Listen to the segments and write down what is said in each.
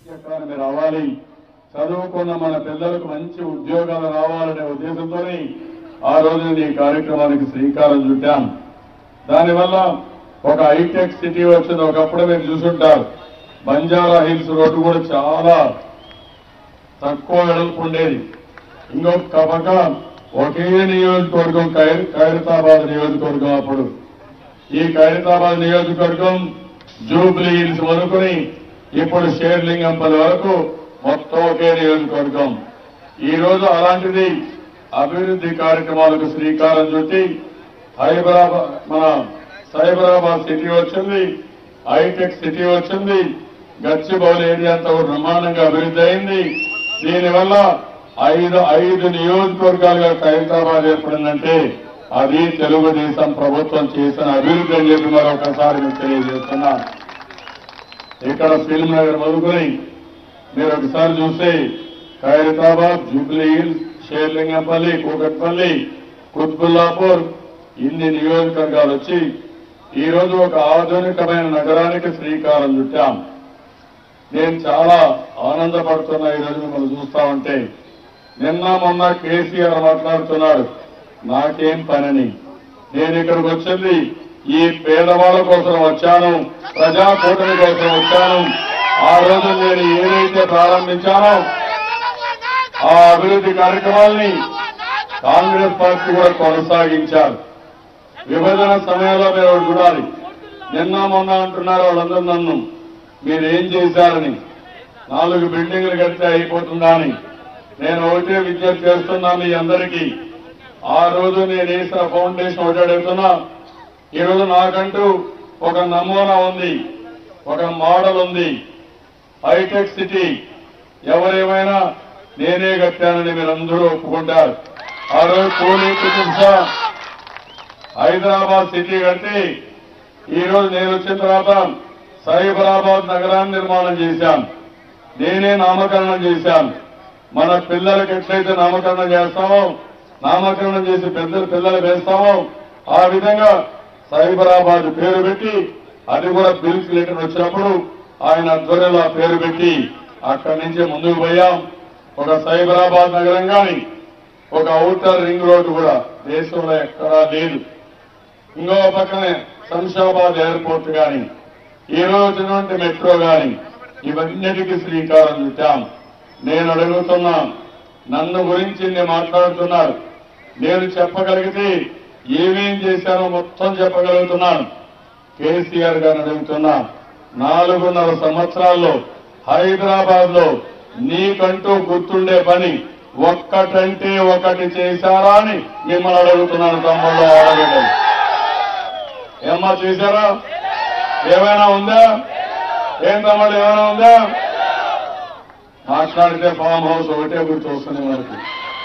economy రావాలి చదువుకున్న మన పిల్లలకు మంచి ఉద్యోగాలు రావాలనే ఉద్దేశంతో ఆ రోజు ఈ కార్యక్రమానికి శ్రీకారం చుట్టాం దానివల్ల ఒక హైటెక్ సిటీ వచ్చింది ఒకప్పుడు మీరు చూసుంటారు బంజారా హిల్స్ రోడ్డు కూడా చాలా తక్కువ వెడల్పు ఉండేది ఇంకొక పక్క ఒకే నియోజకవర్గం ఖైర్ ఖైరతాబాద్ నియోజకవర్గం అప్పుడు ఈ ఖైరతాబాద్ నియోజకవర్గం జూబ్లీ హిల్స్ వరకుని ఇప్పుడు షేర్లింగంపల్లి వరకు మొత్తం ఒకే నియోజకవర్గం ఈ రోజు అలాంటిది అభివృద్ధి కార్యక్రమాలకు శ్రీకారం చుట్టి హైదరాబాద్ మన సైబరాబాద్ సిటీ వచ్చింది హైటెక్ సిటీ వచ్చింది గచ్చిబౌలి ఏరియా అంతా కూడా బ్రహ్మాండంగా అభివృద్ధి అయింది దీనివల్ల ఐదు ఐదు నియోజకవర్గాలుగా హైదరాబాద్ ఏర్పడిందంటే అది తెలుగుదేశం ప్రభుత్వం చేసిన అభివృద్ధి అని చెప్పి మరొకసారి మీకు తెలియజేస్తున్నాను ఇక్కడ ఫిల్మ్ నగర్ మొదలుకొని మీరు ఒకసారి చూస్తే ఖైరతాబాద్ జూబ్లీ హిల్స్ షేర్లింగంపల్లి కూకట్పల్లి కుత్బుల్లాపూర్ ఇన్ని నియోజకవర్గాలు వచ్చి ఈ రోజు ఒక ఆధునికమైన నగరానికి శ్రీకారం చుట్టాం నేను చాలా ఆనందపడుతున్నా ఈ రోజు మిమ్మల్ని చూస్తా ఉంటే నిన్న మొన్న కేసీఆర్ మాట్లాడుతున్నాడు నాకేం పనని నేను ఇక్కడికి వచ్చింది ఈ పేదవాళ్ళ కోసం వచ్చాను ప్రజా కూటమి కోసం వచ్చాను ఆ రోజు నేను ఏదైతే ప్రారంభించానో ఆ అభివృద్ధి కార్యక్రమాల్ని కాంగ్రెస్ పార్టీ కూడా కొనసాగించారు విభజన సమయంలో మీరు ఒకటి చూడాలి నిన్న మొన్న అంటున్నారు వాళ్ళందరూ నన్ను మీరేం చేశారని నాలుగు బిల్డింగ్లు కడితే అయిపోతుందా అని నేను ఒకటే విజ్ఞప్తి చేస్తున్నా మీ అందరికీ ఆ రోజు నేను వేసిన ఫౌండేషన్ ఒకటి అడుగుతున్నా ఈ రోజు నాకంటూ ఒక నమూనా ఉంది ఒక మోడల్ ఉంది హైటెక్ సిటీ ఎవరేమైనా నేనే కట్టానని మీరందరూ ఒప్పుకుంటారు ఆ రోజు కోహ్లీ కుతుబ్ షా హైదరాబాద్ సిటీ కట్టి ఈ రోజు నేను వచ్చిన తర్వాత సైబరాబాద్ నగరాన్ని నిర్మాణం చేశాను నేనే నామకరణం చేశాను మన పిల్లలకి ఎట్లయితే నామకరణం చేస్తామో నామకరణం చేసి పెద్ద పిల్లలు వేస్తామో ఆ విధంగా సైబరాబాద్ పేరు పెట్టి అది కూడా బిల్ లెటర్ వచ్చినప్పుడు ఆయన ఆధ్వర్యంలో ఆ పేరు పెట్టి అక్కడి నుంచి ముందుకు పోయాం ఒక సైబరాబాద్ నగరం కానీ ఒక ఔటర్ రింగ్ రోడ్డు కూడా దేశంలో ఎక్కడా లేదు ఇంకో పక్కనే శంషాబాద్ ఎయిర్పోర్ట్ కానీ ఈ రోజు వచ్చినటువంటి మెట్రో కానీ ఇవన్నిటికీ శ్రీకారం చుట్టాం నేను అడుగుతున్నా నన్ను గురించి నేను మాట్లాడుతున్నారు నేను చెప్పగలిగితే ఏమేం చేశానో మొత్తం చెప్పగలుగుతున్నాను కేసీఆర్ గారిని అడుగుతున్నా నాలుగున్నర సంవత్సరాల్లో హైదరాబాద్ లో నీకంటూ గుర్తుండే పని ఒక్కటంటే ఒకటి చేశారా అని మిమ్మల్ని అడుగుతున్నాను తమ్ముళ్ళు ఆడబిడ్డలు ఏమ్మా చేశారా ఏమైనా ఉందా ఏం తమ్ముడు ఏమైనా ఉందా మాట్లాడితే ఫామ్ హౌస్ ఒకటే గుర్తొస్తుంది మనకి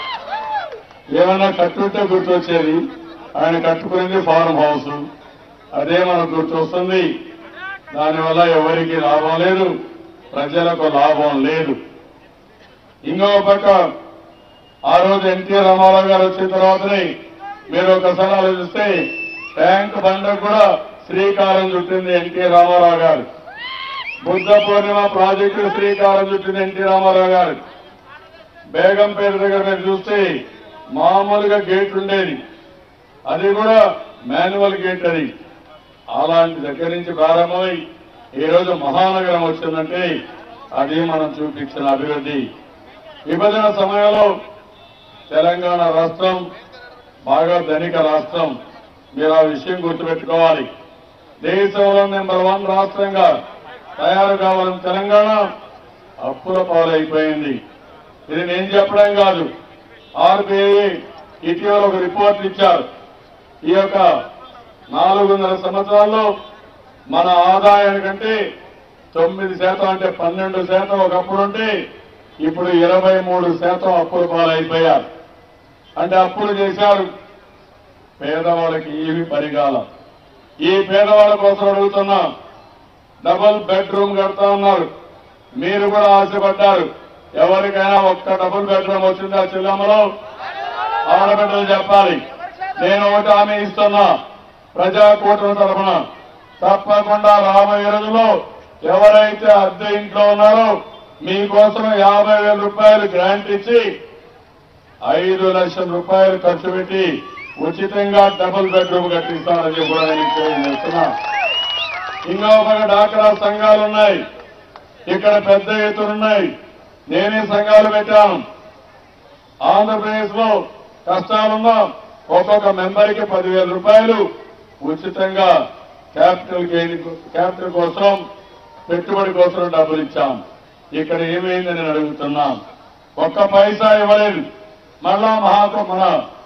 ఏమైనా కట్టుంటే గుర్తొచ్చేది ఆయన కట్టుకునేది ఫార్మ్ హౌస్ అదే మనకు గుర్తొస్తుంది దానివల్ల ఎవరికి లాభం లేదు ప్రజలకు లాభం లేదు ఇంకో పక్క ఆ రోజు ఎన్టీ రామారావు గారు వచ్చిన తర్వాతనే మీరు ఒకసారి ఆలోచిస్తే ట్యాంక్ బండ కూడా శ్రీకారం చుట్టింది ఎన్టీ రామారావు గారు బుద్ధ పూర్ణిమ ప్రాజెక్టు శ్రీకారం చుట్టింది ఎన్టీ రామారావు గారు బేగంపేట దగ్గర మీరు చూస్తే మామూలుగా గేట్ ఉండేది అది కూడా మాన్యువల్ గేట్ అది అలాంటి దగ్గర నుంచి ప్రారంభమై ఈ రోజు మహానగరం వచ్చిందంటే అది మనం చూపించిన అభివృద్ధి విభజన సమయంలో తెలంగాణ రాష్ట్రం బాగా ధనిక రాష్ట్రం మీరు ఆ విషయం గుర్తుపెట్టుకోవాలి దేశంలో నెంబర్ వన్ రాష్ట్రంగా తయారు కావాలని తెలంగాణ అప్పుల పాలైపోయింది ఇది నేను చెప్పడం కాదు ఆర్బీఐ ఇటీవల ఒక రిపోర్ట్ ఇచ్చారు ఈ యొక్క నాలుగున్నర సంవత్సరాల్లో మన ఆదాయానికంటే తొమ్మిది శాతం అంటే పన్నెండు శాతం ఒకప్పుడు ఉంటే ఇప్పుడు ఇరవై మూడు శాతం అప్పుల పాలైపోయారు అంటే అప్పులు చేశారు పేదవాళ్ళకి ఏమి పరిగాల ఈ పేదవాళ్ళ కోసం అడుగుతున్నా డబుల్ బెడ్రూమ్ కడతా ఉన్నారు మీరు కూడా ఆశపడ్డారు ఎవరికైనా ఒక్క డబుల్ బెడ్రూమ్ వచ్చిందా చిల్లమ్మలో ఆడబిడ్డలు చెప్పాలి నేను ఒకటి హామీ ఇస్తున్నా ప్రజా కూటమి తరఫున తప్పకుండా రాబోయే రోజుల్లో ఎవరైతే అద్దె ఇంట్లో ఉన్నారో మీకోసం యాభై వేల రూపాయలు గ్రాంట్ ఇచ్చి ఐదు లక్షల రూపాయలు ఖర్చు పెట్టి ఉచితంగా డబుల్ బెడ్రూమ్ కట్టిస్తానని చెప్పి కూడా నేను తెలియజేస్తున్నా ఇంకా ఒక డాక్రా సంఘాలు ఉన్నాయి ఇక్కడ పెద్ద ఎత్తున ఉన్నాయి నేనే సంఘాలు పెట్టాను ఆంధ్రప్రదేశ్ లో కష్టాలున్నా ఒక్కొక్క మెంబర్కి పదివేల రూపాయలు ఉచితంగా క్యాపిటల్ గెయిన్ క్యాపిటల్ కోసం పెట్టుబడి కోసం డబ్బులు ఇచ్చాం ఇక్కడ ఏమైందని నేను అడుగుతున్నాం ఒక్క పైసా ఇవ్వలేదు మళ్ళా మహాకు మన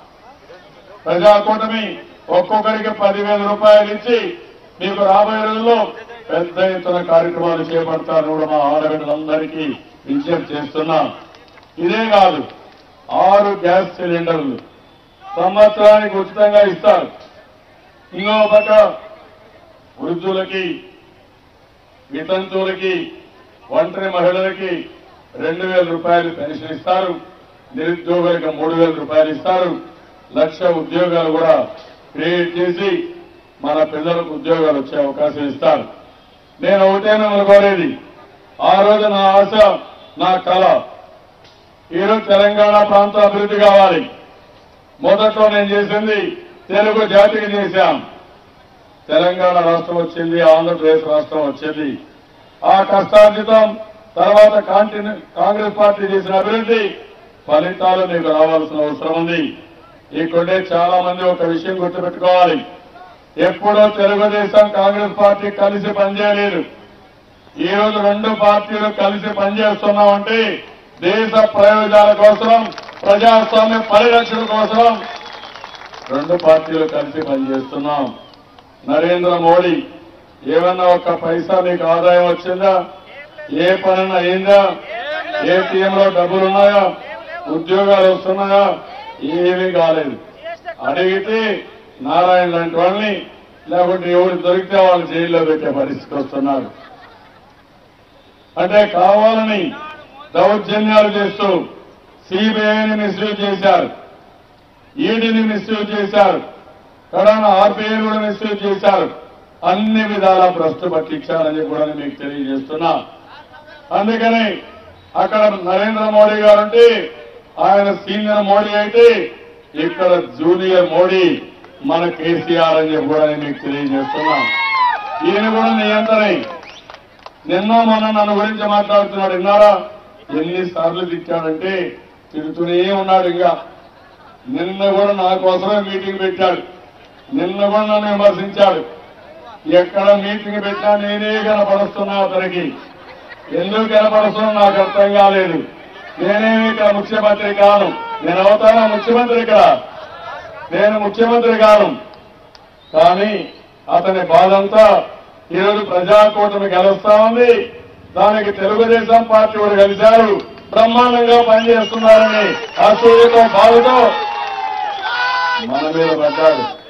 ప్రజాకూటమి ఒక్కొక్కరికి పదివేల రూపాయలు ఇచ్చి మీకు రాబోయే రోజుల్లో పెద్ద ఎత్తున కార్యక్రమాలు చేపడతారు కూడా మా ఆడబిడ్డలందరికీ విజ్ఞప్తి చేస్తున్నాం ఇదే కాదు ఆరు గ్యాస్ సిలిండర్లు సంవత్సరానికి ఉచితంగా ఇస్తారు ఇంకో పక్క వృద్ధులకి వితంతువులకి ఒంటరి మహిళలకి రెండు వేల రూపాయలు పెన్షన్ ఇస్తారు నిరుద్యోగులకు మూడు వేల రూపాయలు ఇస్తారు లక్ష ఉద్యోగాలు కూడా క్రియేట్ చేసి మన పిల్లలకు ఉద్యోగాలు వచ్చే అవకాశం ఇస్తారు నేను ఒకటే మిమ్మల్ని కోరేది ఆ రోజు నా ఆశ నా కళ ఈరోజు తెలంగాణ ప్రాంతం అభివృద్ధి కావాలి మొదట్లో నేను చేసింది తెలుగు జాతికి చేశాం తెలంగాణ రాష్ట్రం వచ్చింది ఆంధ్రప్రదేశ్ రాష్ట్రం వచ్చింది ఆ కష్టార్జితం తర్వాత కాంటిన్యూ కాంగ్రెస్ పార్టీ చేసిన అభివృద్ధి ఫలితాలు మీకు రావాల్సిన అవసరం ఉంది ఇక్కడే చాలా మంది ఒక విషయం గుర్తుపెట్టుకోవాలి ఎప్పుడో తెలుగుదేశం కాంగ్రెస్ పార్టీ కలిసి పనిచేయలేదు ఈ రోజు రెండు పార్టీలు కలిసి పనిచేస్తున్నామంటే దేశ ప్రయోజనాల కోసం ప్రజాస్వామ్య పరిరక్షణ కోసం రెండు పార్టీలు కలిసి పనిచేస్తున్నాం నరేంద్ర మోడీ ఏమన్నా ఒక్క పైసా మీకు ఆదాయం వచ్చిందా ఏ పనన్నా అయిందా ఏటీఎంలో డబ్బులు ఉన్నాయా ఉద్యోగాలు వస్తున్నాయా ఏమీ కాలేదు అడిగితే నారాయణ లాంటి వాళ్ళని లేకుంటే ఎవరు దొరికితే వాళ్ళు జైల్లో పెట్టే పరిస్థితి వస్తున్నారు అంటే కావాలని దౌర్జన్యాలు చేస్తూ సిబిఐని మిస్యూజ్ చేశారు ఈడీని మిస్యూజ్ చేశారు కడాన ఆర్బీఐ కూడా మిస్యూజ్ చేశారు అన్ని విధాలా భ్రష్టు పట్టించారని కూడా నేను మీకు తెలియజేస్తున్నా అందుకని అక్కడ నరేంద్ర మోడీ గారు అంటే ఆయన సీనియర్ మోడీ అయితే ఇక్కడ జూనియర్ మోడీ మన కేసీఆర్ అని చెప్పి కూడా నేను మీకు తెలియజేస్తున్నా ఈయన కూడా నియంత్రణ నిన్న మొన్న నన్ను గురించి మాట్లాడుతున్నాడు విన్నారా ఎన్నిసార్లు తిట్టాడంటే తిడుతూనే ఉన్నాడు ఇంకా నిన్న కూడా నా కోసమే మీటింగ్ పెట్టాడు నిన్న కూడా నన్ను విమర్శించాడు ఎక్కడ మీటింగ్ పెట్టినా నేనే కనపడుస్తున్నా అతనికి ఎందుకు కనపడుతున్నా నాకు అర్థం కాలేదు నేనేమి ఇక్కడ ముఖ్యమంత్రి కాను నేను అవుతానా ముఖ్యమంత్రి ఇక్కడ నేను ముఖ్యమంత్రి కాను కానీ అతని బాధంతా ఈరోజు ప్రజాకూటమి గెలుస్తా ఉంది దానికి తెలుగుదేశం పార్టీ కూడా కలిశారు బ్రహ్మాండంగా పనిచేస్తున్నారని అసూయతో బాధతో మన మీద పడ్డాడు